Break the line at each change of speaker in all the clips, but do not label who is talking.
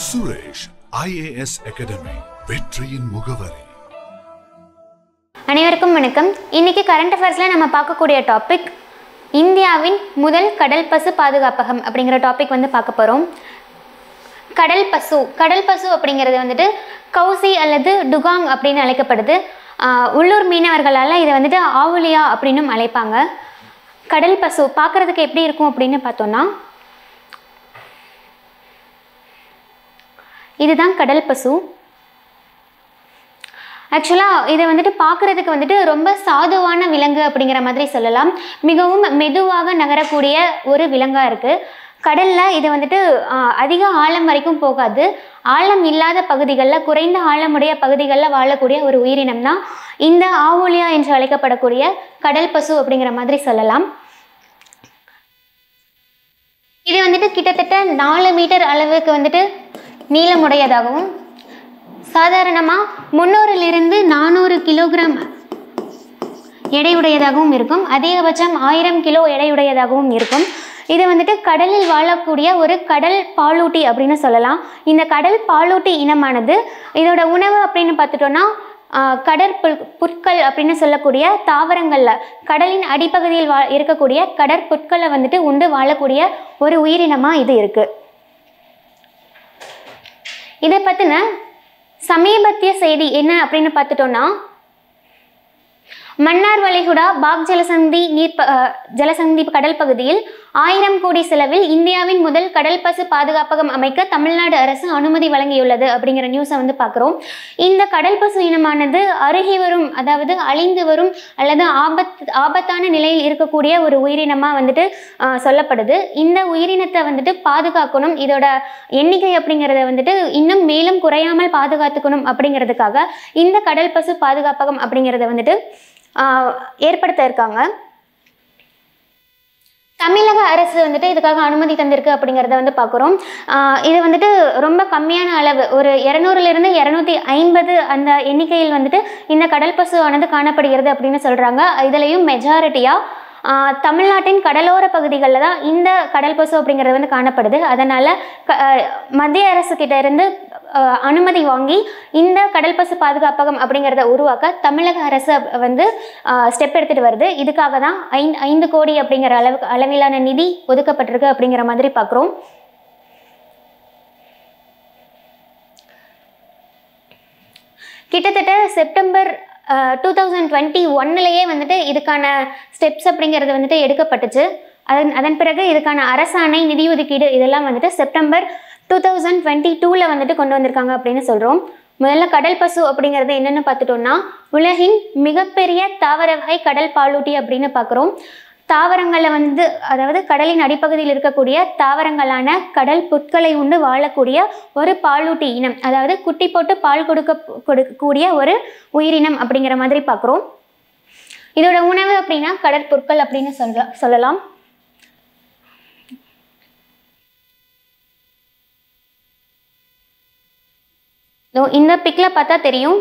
Suresh IAS academy வெற்றியின் முகவரி
அனைவருக்கும் வணக்கம் இன்னைக்கு கரண்ட் அஃபேர்ஸில் நம்ம பார்க்கக்கூடிய டாபிக் இந்தியாவின் முதல் கடல் பசு பாதுகாப்பகம் அப்படிங்கிற டாபிக் வந்து பார்க்க போகிறோம் கடல் பசு கடல் பசு அப்படிங்கிறது வந்துட்டு கௌசி அல்லது டுகாங் அப்படின்னு அழைக்கப்படுது ஆஹ் உள்ளூர் மீனவர்களால் இதை வந்துட்டு ஆவுலியா அப்படின்னும் அழைப்பாங்க கடல் பசு பார்க்குறதுக்கு எப்படி இருக்கும் அப்படின்னு பார்த்தோன்னா இதுதான் கடல் பசு ஆக்சுவலாக இதை வந்துட்டு பார்க்குறதுக்கு வந்துட்டு ரொம்ப சாதுவான விலங்கு அப்படிங்கிற மாதிரி சொல்லலாம் மிகவும் மெதுவாக நகரக்கூடிய ஒரு விலங்காக இருக்குது கடலில் இது வந்துட்டு ஆஹ், அதிக ஆழம் வரைக்கும் போகாது ஆழம் இல்லாத பகுதிகளில் குறைந்த ஆழமுடைய பகுதிகளில் வாழக்கூடிய ஒரு உயிரினம் தான் இந்த ஆவோலியா என்று அழைக்கப்படக்கூடிய கடல் பசு அப்படிங்கிற மாதிரி சொல்லலாம் இது வந்துட்டு கிட்டத்தட்ட நாலு மீட்டர் அளவுக்கு வந்துட்டு நீளமுடையதாகவும் சாதாரணமாக முந்நூறிலிருந்து நானூறு கிலோகிராம் எடையுடையதாகவும் இருக்கும் அதிகபட்சம் ஆயிரம் கிலோ எடையுடையதாகவும் இருக்கும் இது வந்துட்டு கடலில் வாழக்கூடிய ஒரு கடல் பாலூட்டி அப்படின்னு சொல்லலாம் இந்த கடல் பாலூட்டி இனமானது இதோட உணவு அப்படின்னு பார்த்துட்டோன்னா ஆஹ், கடற்புல் புற்கள் அப்படின்னு சொல்லக்கூடிய தாவரங்களில் கடலின் அடிப்பகுதியில் வா இருக்கக்கூடிய கடற்புற்களை வந்துட்டு உண்டு வாழக்கூடிய ஒரு உயிரினமாக இது இருக்குது இதை பற்றின சமீபத்திய செய்தி என்ன அப்படின்னு பார்த்துட்டோன்னா மன்னார் வளைகுடா பாக் ஜலசந்தி நீர் ப- அஹ், ஜலசந்தி கடல் பகுதியில் ஆயிரம் கோடி செலவில் இந்தியாவின் முதல் கடல் பசு பாதுகாப்பகம் அமைக்க தமிழ்நாடு அரசு அனுமதி வழங்கியுள்ளது அப்படிங்கிற நியூஸை வந்து பார்க்குறோம் இந்த கடல் பசு இனமானது அருகி வரும் அதாவது அழிந்து வரும் அல்லது ஆபத் ஆபத்தான நிலையில் இருக்கக்கூடிய ஒரு உயிரினமாக வந்துட்டு அஹ், சொல்லப்படுது இந்த உயிரினத்தை வந்துட்டு பாதுகாக்கணும் இதோட எண்ணிக்கை அப்படிங்கிறத வந்துட்டு இன்னும் மேலும் குறையாமல் பாதுகாத்துக்கணும் அப்படிங்கிறதுக்காக இந்த கடல் பசு பாதுகாப்பகம் அப்படிங்கிறத வந்துட்டு ஆஹ், ஏற்படுத்த இருக்காங்க தமிழக அரசு வந்துட்டு இதுக்காக அனுமதி தந்திருக்கு அப்படிங்கிறத வந்து பார்க்குறோம் இது வந்துட்டு ரொம்ப கம்மியான அளவு ஒரு இரநூறுலேருந்து இரநூத்தி ஐம்பது அந்த எண்ணிக்கையில் வந்துட்டு இந்த கடல் பசுவானது காணப்படுகிறது அப்படின்னு சொல்கிறாங்க இதுலேயும் மெஜாரிட்டியாக தமிழ்நாட்டின் கடலோர பகுதிகளில் தான் இந்த கடல் பசு அப்படிங்கிறது வந்து காணப்படுது அதனால் க ஆஹ் மத்திய அரசு கிட்ட இருந்து ஆஹ் அனுமதி வாங்கி இந்த கடல் பசு பாதுகாப்பகம் அப்படிங்கிறத உருவாக்க தமிழக அரசு வந்து ஸ்டெப் எடுத்துகிட்டு வருது இதுக்காக தான் ஐந்து ஐந்து கோடி அப்படிங்கிற அளவுக்கு அளவிலான நிதி ஒதுக்கப்பட்டிருக்கு அப்படிங்கிற மாதிரி பார்க்குறோம் கிட்டத்தட்ட செப்டம்பர் டூ தௌசண்ட் டுவெண்ட்டி ஒன்னுலேயே வந்துட்டு இதுக்கான ஸ்டெப்ஸ் அப்படிங்கிறது வந்துட்டு எடுக்கப்பட்டுச்சு அதன் அதன் பிறகு இதுக்கான அரசாணை நிதி ஒதுக்கீடு இதெல்லாம் வந்துட்டு செப்டம்பர் டூ தௌசண்ட் டுவெண்ட்டி டூவில் வந்துட்டு கொண்டு வந்திருக்காங்க அப்படின்னு சொல்கிறோம் முதல்ல கடல் பசு அப்படிங்கிறது என்னென்னு பார்த்துட்டோம்னா உலகின் மிகப்பெரிய தாவர வகை கடல் பாலூட்டி அப்படின்னு பார்க்குறோம் தாவரங்களில் வந்து அதாவது கடலின் அடிப்பகுதியில் இருக்கக்கூடிய தாவரங்களான கடல் புற்களை உண்டு வாழக்கூடிய ஒரு பாலூட்டி இனம் அதாவது குட்டி போட்டு பால் கொடுக்க கொடுக்கக்கூடிய ஒரு உயிரினம் அப்படிங்கிற மாதிரி பார்க்குறோம் இதோட உணவு அப்படின்னா கடற்புற்கள் அப்படின்னு சொல்ல சொல்லலாம் இதோ இந்த பிக்கில் பார்த்தா தெரியும்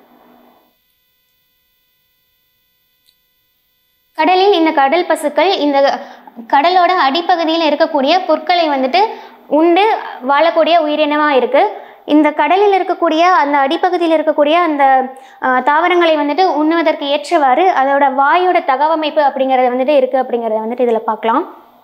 கடலில் இந்த கடல் பசுக்கள் இந்த கடலோட அடிப்பகுதியில் இருக்கக்கூடிய புற்களை வந்துட்டு உண்டு வாழக்கூடிய உயிரினமாக இருக்குது இந்த கடலில் இருக்கக்கூடிய அந்த அடிப்பகுதியில் இருக்கக்கூடிய அந்த ஆஹ், தாவரங்களை வந்துட்டு உண்ணுவதற்கு ஏற்றவாறு அதோட வாயோட தகவமைப்பு அப்படிங்கிறது வந்துட்டு இருக்குது அப்படிங்கிறத வந்துட்டு இதில் பார்க்கலாம்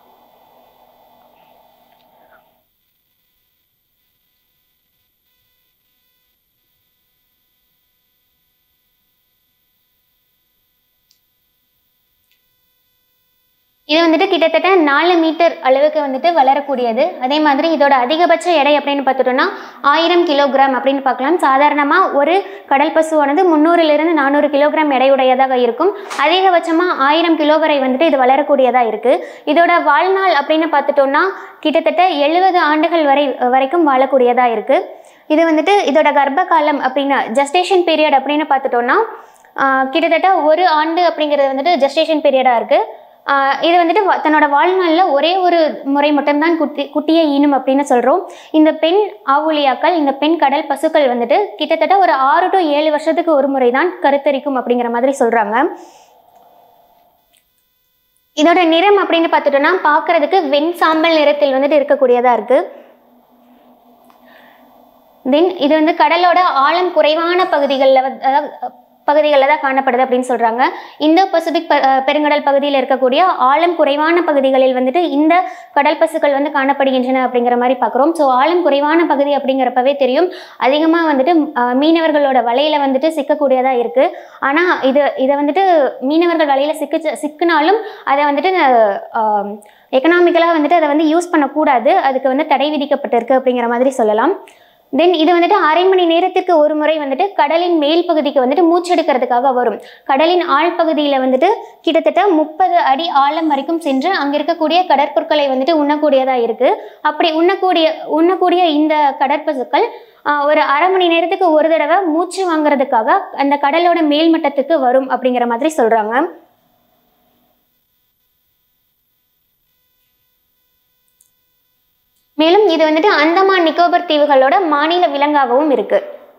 இது வந்துட்டு கிட்டத்தட்ட நாலு மீட்டர் அளவுக்கு வந்துட்டு வளரக்கூடியது அதே மாதிரி இதோட அதிகபட்ச எடை அப்படின்னு பார்த்துட்டோம்னா ஆயிரம் கிலோகிராம் அப்படின்னு பார்க்கலாம் சாதாரணமாக ஒரு கடல் பசுவானது முந்நூறுலேருந்து நானூறு கிலோகிராம் எடையுடையதாக இருக்கும் அதிகபட்சமாக ஆயிரம் கிலோ வரை வந்துட்டு இது வளரக்கூடியதாக இருக்குது இதோட வாழ்நாள் அப்படின்னு பார்த்துட்டோம்னா கிட்டத்தட்ட எழுபது ஆண்டுகள் வரை வரைக்கும் வாழக்கூடியதாக இருக்குது இது வந்துட்டு இதோட கர்ப்ப காலம் அப்படின்னு ஜஸ்டேஷன் பீரியட் அப்படின்னு பார்த்துட்டோம்னா ஆஹ், கிட்டத்தட்ட ஒரு ஆண்டு அப்படிங்கிறது வந்துட்டு ஜஸ்டேஷன் பீரியடாக இருக்குது ஆஹ் இது வந்துட்டு வ- தன்னோட வாழ்நாளில் ஒரே ஒரு முறை மட்டும்தான் குட்டி குட்டியை ஈனும் அப்படின்னு சொல்கிறோம் இந்த பெண் ஆவுளியாக்கள் இந்த பெண் கடல் பசுக்கள் வந்துட்டு கிட்டத்தட்ட ஒரு ஆறு டு ஏழு வருஷத்துக்கு ஒரு முறை தான் கருத்தரிக்கும் அப்படிங்கிற மாதிரி சொல்கிறாங்க இதோட நிறம் அப்படின்னு பார்த்துட்டோம்னா பார்க்கறதுக்கு வெண் சாம்பல் நிறத்தில் வந்துட்டு இருக்கக்கூடியதாக இருக்குது தென் இது வந்து கடலோட ஆழம் குறைவான பகுதிகளில் வந்து அதாவது பகுதிகளில் தான் காணப்படுது அப்படின்னு சொல்கிறாங்க இந்தோ பசிபிக் ப- அஹ் பெருங்கடல் பகுதியில் இருக்கக்கூடிய ஆழம் குறைவான பகுதிகளில் வந்துட்டு இந்த கடல் பசுக்கள் வந்து காணப்படுகின்றன அப்படிங்கிற மாதிரி பார்க்குறோம் ஸோ ஆழம் குறைவான பகுதி அப்படிங்கிறப்பவே தெரியும் அதிகமாக வந்துட்டு அஹ், மீனவர்களோட வலையில் வந்துட்டு சிக்கக்கூடியதாக இருக்குது ஆனால் இது இதை வந்துட்டு மீனவர்கள் வலையில் சிக்க சிக்கினாலும் அதை வந்துட்டு எக்கனாமிக்கலாக வந்துட்டு அதை வந்து யூஸ் பண்ணக்கூடாது அதுக்கு வந்து தடை விதிக்கப்பட்டிருக்கு அப்படிங்கிற மாதிரி சொல்லலாம் தென் இது வந்துட்டு அரை மணி நேரத்திற்கு ஒரு முறை வந்துட்டு கடலின் மேல் பகுதிக்கு வந்துட்டு மூச்செடுக்கிறதுக்காக வரும் கடலின் ஆழ் பகுதியில் வந்துட்டு கிட்டத்தட்ட முப்பது அடி ஆழம் வரைக்கும் சென்று அங்கே இருக்கக்கூடிய கடற்பொருட்களை வந்துட்டு உண்ணக்கூடியதாக இருக்குது அப்படி உண்ணக்கூடிய உண்ணக்கூடிய இந்த கடற்பசுக்கள் ஆஹ், ஒரு அரை மணி நேரத்துக்கு ஒரு தடவை மூச்சு வாங்குறதுக்காக அந்த கடலோட மேல்மட்டத்துக்கு வரும் அப்படிங்கிற மாதிரி சொல்கிறாங்க மேலும் இது வந்துட்டு அந்தமான் நிக்கோபர் தீவுகளோட மாநில விலங்காகவும் இருக்கு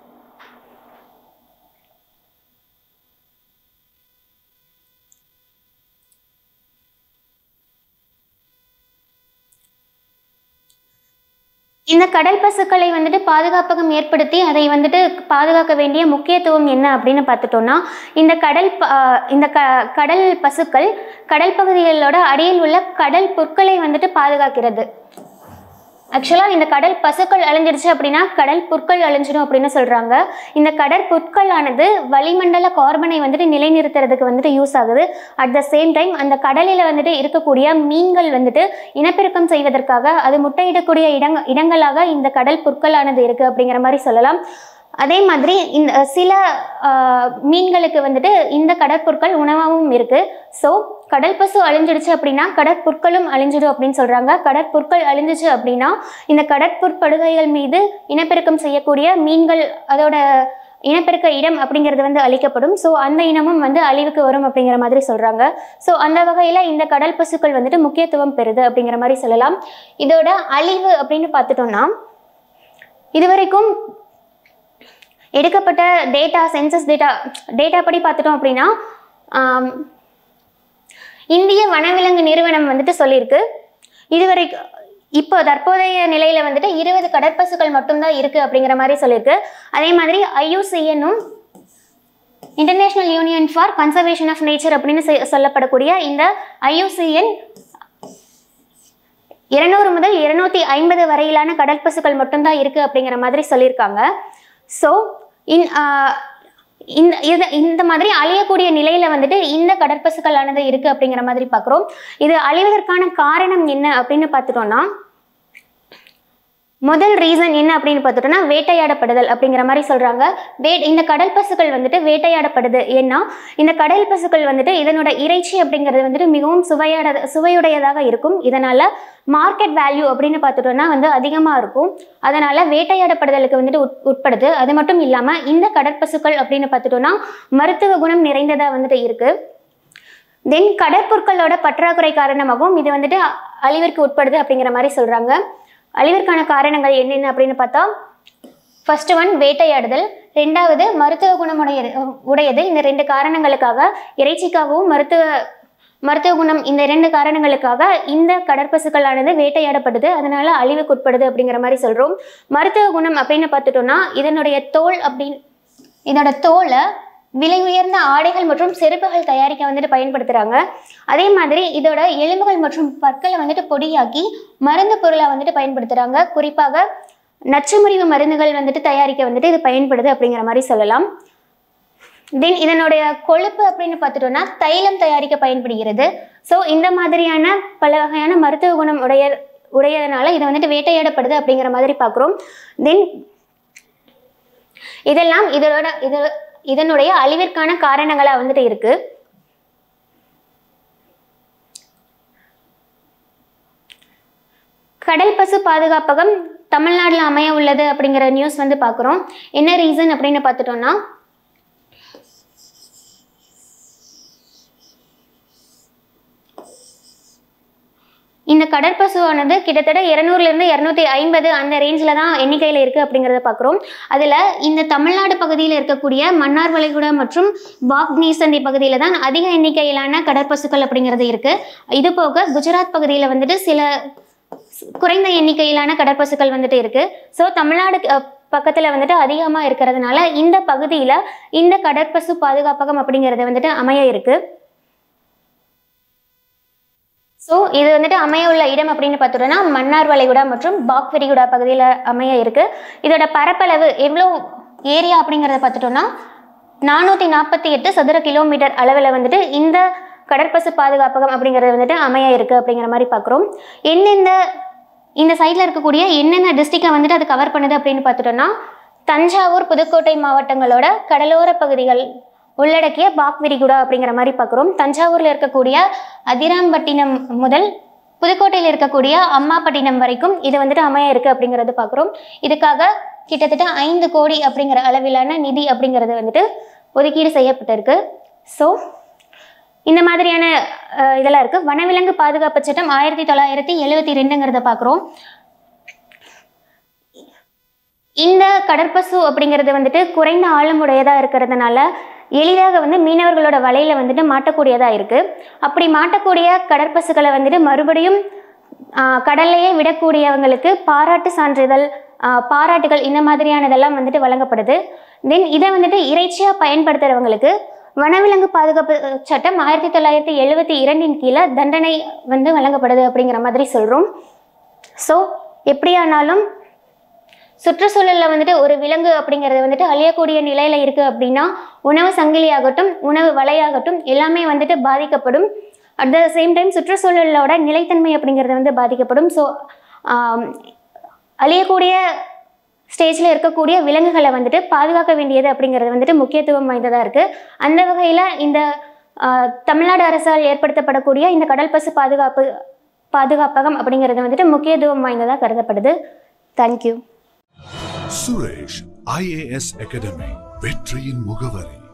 இந்த கடல் பசுக்களை வந்துட்டு பாதுகாப்பகம் ஏற்படுத்தி அதை வந்துட்டு பாதுகாக்க வேண்டிய முக்கியத்துவம் என்ன அப்படின்னு பார்த்துட்டோம்னா இந்த கடல் ப- ஆஹ் இந்த க கடல் பசுக்கள் கடல் பகுதிகளோட அடியில் உள்ள கடல் புற்களை வந்துட்டு பாதுகாக்கிறது ஆக்சுவலாக இந்த கடல் பசுக்கள் அழிஞ்சிடுச்சு அப்படின்னா கடல் புற்கள் அழிஞ்சிடும் அப்படின்னு சொல்கிறாங்க இந்த கடற்புற்களானது வளிமண்டல கார்பனை வந்துட்டு நிலைநிறுத்துறதுக்கு வந்துட்டு யூஸ் ஆகுது அட் த சேம் டைம் அந்த கடலில் வந்துட்டு இருக்கக்கூடிய மீன்கள் வந்துட்டு இனப்பெருக்கம் செய்வதற்காக அது முட்டையிடக்கூடிய இடங்க இடங்களாக இந்த கடல் புற்களானது இருக்குது அப்படிங்கிற மாதிரி சொல்லலாம் அதே மாதிரி இந்த சில ஆஹ், மீன்களுக்கு வந்துட்டு இந்த கடற்பொருட்கள் உணவாகவும் இருக்குது ஸோ கடல் பசு அழிஞ்சிடுச்சு அப்படின்னா கடற்புற்களும் அழிஞ்சிடும் அப்படின்னு சொல்கிறாங்க கடற்புற்கள் அழிஞ்சிச்சு அப்படின்னா இந்த கடற்புற்படுகைகள் மீது இனப்பெருக்கம் செய்யக்கூடிய மீன்கள் அதோட இனப்பெருக்க இடம் அப்படிங்கிறது வந்து அழிக்கப்படும் ஸோ அந்த இனமும் வந்து அழிவுக்கு வரும் அப்படிங்கிற மாதிரி சொல்கிறாங்க ஸோ அந்த வகையில் இந்த கடல் பசுக்கள் வந்துட்டு முக்கியத்துவம் பெறுது அப்படிங்கிற மாதிரி சொல்லலாம் இதோட அழிவு அப்படின்னு பார்த்துட்டோம்னா இதுவரைக்கும் எடுக்கப்பட்ட டேட்டா சென்சஸ் டேட்டா டேட்டா படி பார்த்துட்டோம் அப்படின்னா ஆம், இந்திய வனவிலங்கு நிறுவனம் வந்துட்டு சொல்லியிருக்கு இதுவரைக்கும் இப்போ தற்போதைய நிலையில வந்துட்டு இருபது கடற்பசுக்கள் மட்டும்தான் இருக்கு அப்படிங்கிற மாதிரி சொல்லியிருக்கு அதே மாதிரி ஐயூசிஎன்னும் International Union for Conservation of Nature அப்படின்னு செ- சொல்லப்படக்கூடிய இந்த ஐயூசிஎன் இருநூறு முதல் இருநூத்தி ஐம்பது வரையிலான கடற்பசுக்கள் மட்டும்தான் இருக்கு அப்படிங்கிற மாதிரி சொல்லியிருக்காங்க ஸோ இன் ஆஹ் இந்த இது இந்த மாதிரி அழியக்கூடிய நிலையில வந்துட்டு இந்த கடற்பசுக்களானது இருக்கு அப்படிங்கிற மாதிரி பார்க்குறோம் இது அழிவதற்கான காரணம் என்ன அப்படின்னு பார்த்துட்டோம்னா முதல் ரீசன் என்ன அப்படின்னு பார்த்துட்டோம்னா வேட்டையாடப்படுதல் அப்படிங்கிற மாதிரி சொல்றாங்க வே இந்த கடல் பசுக்கள் வந்துட்டு வேட்டையாடப்படுது ஏன்னா இந்த கடல் பசுக்கள் வந்துட்டு இதனோட இறைச்சி அப்படிங்கிறது வந்துட்டு மிகவும் சுவையாட சுவையுடையதாக இருக்கும் இதனால மார்க்கெட் வேல்யூ அப்படின்னு பார்த்துட்டோம்னா வந்து அதிகமாக இருக்கும் அதனால வேட்டையாடப்படுதலுக்கு வந்துட்டு உட் உட்படுது அது மட்டும் இல்லாமல் இந்த கடற்பசுக்கள் அப்படின்னு பார்த்துட்டோம்னா மருத்துவ குணம் நிறைந்ததாக வந்துட்டு இருக்கு தென் கடற்பொருட்களோட பற்றாக்குறை காரணமாகவும் இது வந்துட்டு அ- அழிவிற்கு உட்படுது அப்படிங்கிற மாதிரி சொல்றாங்க அழிவிற்கான காரணங்கள் என்னென்ன அப்படின்னு பார்த்தா ஃபர்ஸ்ட் ஒன் வேட்டையாடுதல் ரெண்டாவது மருத்துவ குணமுடையது உடையது இந்த ரெண்டு காரணங்களுக்காக இறைச்சிக்காகவும் மருத்துவ மருத்துவ குணம் இந்த இரண்டு காரணங்களுக்காக இந்த கடற்பசுக்களானது வேட்டையாடப்படுது அதனால அழிவுக்கு உட்படுது அப்படிங்கிற மாதிரி சொல்றோம் மருத்துவ குணம் அப்படின்னு பார்த்துட்டோம்னா இதனுடைய தோல் அப்படின்னு இதோட தோலை விலை உயர்ந்த ஆடைகள் மற்றும் செருப்புகள் தயாரிக்க வந்துட்டு பயன்படுத்துகிறாங்க அதே மாதிரி இதோட எலும்புகள் மற்றும் பற்களை வந்துட்டு பொடியாக்கி மருந்து பொருளாக வந்துட்டு பயன்படுத்துகிறாங்க குறிப்பாக நச்சுமுறிவு மருந்துகள் வந்துட்டு தயாரிக்க வந்துட்டு இது பயன்படுது அப்படிங்கிற மாதிரி சொல்லலாம் தென் இதனுடைய கொழுப்பு அப்படின்னு பார்த்துட்டோம்னா தைலம் தயாரிக்க பயன்படுகிறது ஸோ இந்த மாதிரியான பல வகையான மருத்துவ குணம் உடைய உடையதுனால இது வந்துட்டு வேட்டையாடப்படுது அப்படிங்கிற மாதிரி பார்க்குறோம் தென் இதெல்லாம் இதோட இது இதனுடைய அழிவிற்கான காரணங்களாக வந்துட்டு இருக்கு கடல் பசு பாதுகாப்பகம் தமிழ்நாட்டில் அமைய உள்ளது அப்படிங்கிற நியூஸ் வந்து பார்க்குறோம் என்ன ரீசன் அப்படின்னு பார்த்துட்டோம்னா இந்த கடற்பசுவானது கிட்டத்தட்ட இரநூறுலேருந்து இரநூத்தி ஐம்பது அந்த ரேஞ்சில் தான் எண்ணிக்கையில் இருக்குது அப்படிங்கிறத பார்க்குறோம் அதில் இந்த தமிழ்நாடு பகுதியில் இருக்கக்கூடிய மன்னார் வளைகுடா மற்றும் பாக் நீசந்தி பகுதியில் தான் அதிக எண்ணிக்கையிலான கடற்பசுக்கள் அப்படிங்கிறது இருக்குது இது போக குஜராத் பகுதியில் வந்துட்டு சில குறைந்த எண்ணிக்கையிலான கடற்பசுக்கள் வந்துட்டு இருக்குது ஸோ தமிழ்நாடு அஹ், பக்கத்தில் வந்துட்டு அதிகமாக இருக்கிறதுனால இந்த பகுதியில் இந்த கடற்பசு பாதுகாப்பகம் அப்படிங்கிறது வந்துட்டு அமைய இருக்கு ஸோ இது வந்துட்டு அமைய உள்ள இடம் அப்படின்னு பார்த்துட்டோம்னா மன்னார் வளைகுடா மற்றும் பாக் விரிகுடா பகுதியில் அமைய இருக்கு இதோட பரப்பளவு எவ்வளோ ஏரியா அப்படிங்கிறத பார்த்துட்டோம்னா நானூற்றி நாற்பத்தி எட்டு சதுர கிலோமீட்டர் அளவில் வந்துட்டு இந்த கடற்பசு பாதுகாப்பகம் அப்படிங்கிறது வந்துட்டு அமைய இருக்கு அப்படிங்கிற மாதிரி பார்க்குறோம் எந்தெந்த இந்த சைடில் இருக்கக்கூடிய என்னென்ன டிஸ்ட்ரிக்டை வந்துட்டு அது கவர் பண்ணுது அப்படின்னு பார்த்துட்டோம்னா தஞ்சாவூர் புதுக்கோட்டை மாவட்டங்களோட கடலோர பகுதிகள் உள்ளடக்கிய பாக் விரிகுடா அப்படிங்கிற மாதிரி பார்க்குறோம் தஞ்சாவூரில் இருக்கக்கூடிய அதிராம்பட்டினம் முதல் புதுக்கோட்டையில் இருக்கக்கூடிய அம்மாப்பட்டினம் வரைக்கும் இது வந்துட்டு அமைய இருக்கு அப்படிங்கிறது பார்க்குறோம் இதுக்காக கிட்டத்தட்ட ஐந்து கோடி அப்படிங்கிற அளவிலான நிதி அப்படிங்கிறது வந்துட்டு ஒதுக்கீடு செய்யப்பட்டிருக்கு ஸோ இந்த மாதிரியான அஹ், இதெல்லாம் இருக்குது வனவிலங்கு பாதுகாப்பு சட்டம் ஆயிரத்தி தொள்ளாயிரத்தி எழுவத்தி ரெண்டுங்கிறத பார்க்குறோம் இந்த கடற்பசு அப்படிங்கிறது வந்துட்டு குறைந்த ஆழமுடையதாக இருக்கிறதுனால எளிதாக வந்து மீனவர்களோட வலையில் வந்துட்டு மாட்டக்கூடியதாக இருக்குது அப்படி மாட்டக்கூடிய கடற்பசுகளை வந்துட்டு மறுபடியும் ஆஹ், கடல்லையே விடக்கூடியவங்களுக்கு பாராட்டு சான்றிதழ் ஆஹ், பாராட்டுகள் இந்த மாதிரியானதெல்லாம் வந்துட்டு வழங்கப்படுது தென் இதை வந்துட்டு இறைச்சியாக பயன்படுத்துகிறவங்களுக்கு வனவிலங்கு பாதுகாப்பு அஹ், சட்டம் ஆயிரத்தி தொள்ளாயிரத்தி எழுவத்தி இரண்டின் கீழே தண்டனை வந்து வழங்கப்படுது அப்படிங்கிற மாதிரி சொல்கிறோம் ஸோ எப்படியானாலும் சுற்றுச்சூழலில் வந்துட்டு ஒரு விலங்கு அப்படிங்கிறது வந்துட்டு அழியக்கூடிய நிலையில் இருக்குது அப்படின்னா உணவு சங்கிலியாகட்டும் உணவு வலையாகட்டும் எல்லாமே வந்துட்டு பாதிக்கப்படும் அட் த சேம் டைம் சுற்றுச்சூழலோட நிலைத்தன்மை அப்படிங்கிறது வந்து பாதிக்கப்படும் ஸோ அழியக்கூடிய ஸ்டேஜில் இருக்கக்கூடிய விலங்குகளை வந்துட்டு பாதுகாக்க வேண்டியது அப்படிங்கிறது வந்துட்டு முக்கியத்துவம் வாய்ந்ததாக இருக்குது அந்த வகையில் இந்த ஆஹ், தமிழ்நாடு அரசால் ஏற்படுத்தப்படக்கூடிய இந்த கடல் பசு பாதுகாப்பு பாதுகாப்பகம் அப்படிங்கிறது வந்துட்டு முக்கியத்துவம் வாய்ந்ததாக கருதப்படுது தேங்க்யூ
சுரேஷ் ஐஏஎஸ் அகாடமி வெற்றியின் முகவரி